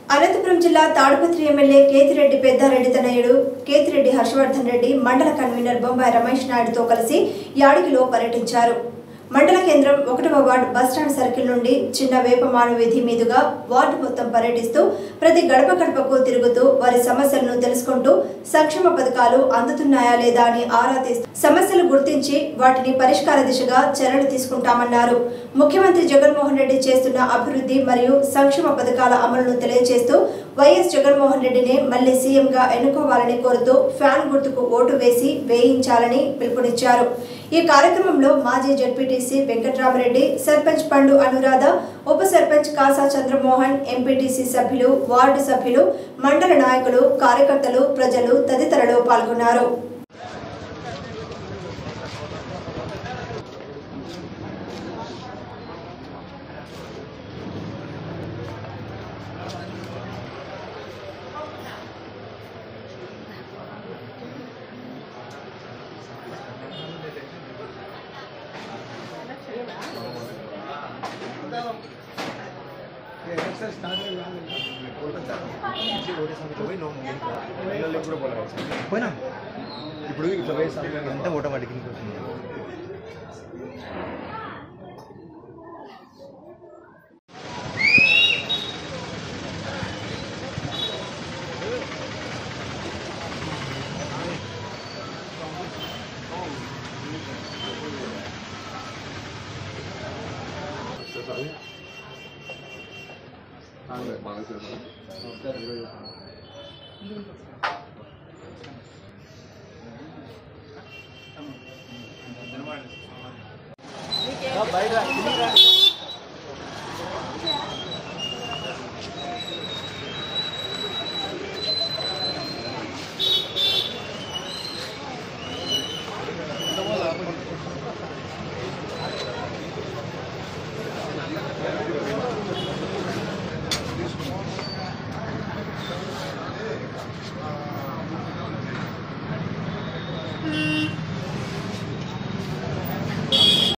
అనంతపురం జిల్లా తాడిపత్రి ఎమ్మెల్యే కేతిరెడ్డి పెద్దారెడ్డి తనయుడు కేతిరెడ్డి హర్షవర్ధన్ రెడ్డి మండల కన్వీనర్ బొంబాయి రమేష్ నాయుడుతో కలిసి యాడిగిలో పర్యటించారు మండల కేంద్రం ఒకటవ వార్డు బస్టాండ్ సర్కిల్ నుండి చిన్న వేపమాను వీధి మీదుగా వార్డు మొత్తం పర్యటిస్తూ ప్రతి గడప గడపకు తిరుగుతూ వారి సమస్యలను తెలుసుకుంటూ సంక్షేమ పథకాలు అందుతున్నాయా లేదా అని ఆరా తీస్తూ సమస్యలు గుర్తించి వాటిని పరిష్కార దిశగా చర్యలు తీసుకుంటామన్నారు ముఖ్యమంత్రి జగన్మోహన్ రెడ్డి చేస్తున్న అభివృద్ధి మరియు సంక్షేమ పథకాల అమలును తెలియజేస్తూ వైఎస్ జగన్మోహన్ రెడ్డిని మళ్లీ సీఎంగా ఎన్నుకోవాలని కోరుతూ ఫ్యాన్ గుర్తుకు ఓటు వేసి వేయించాలని పిలుపునిచ్చారు ఈ కార్యక్రమంలో మాజీ జడ్పీటీసీ వెంకట్రామరెడ్డి సర్పంచ్ పండు అనురాధ ఉప సర్పంచ్ కాసా చంద్రమోహన్ ఎంపీటీసీ సభ్యులు వార్డు సభ్యులు మండల నాయకులు కార్యకర్తలు ప్రజలు తదితరులు పాల్గొన్నారు పోయినా ఇప్పుడు ఇట్లా వేసాం అంతా ఆటోమేటిక్ వస్తుంది బయట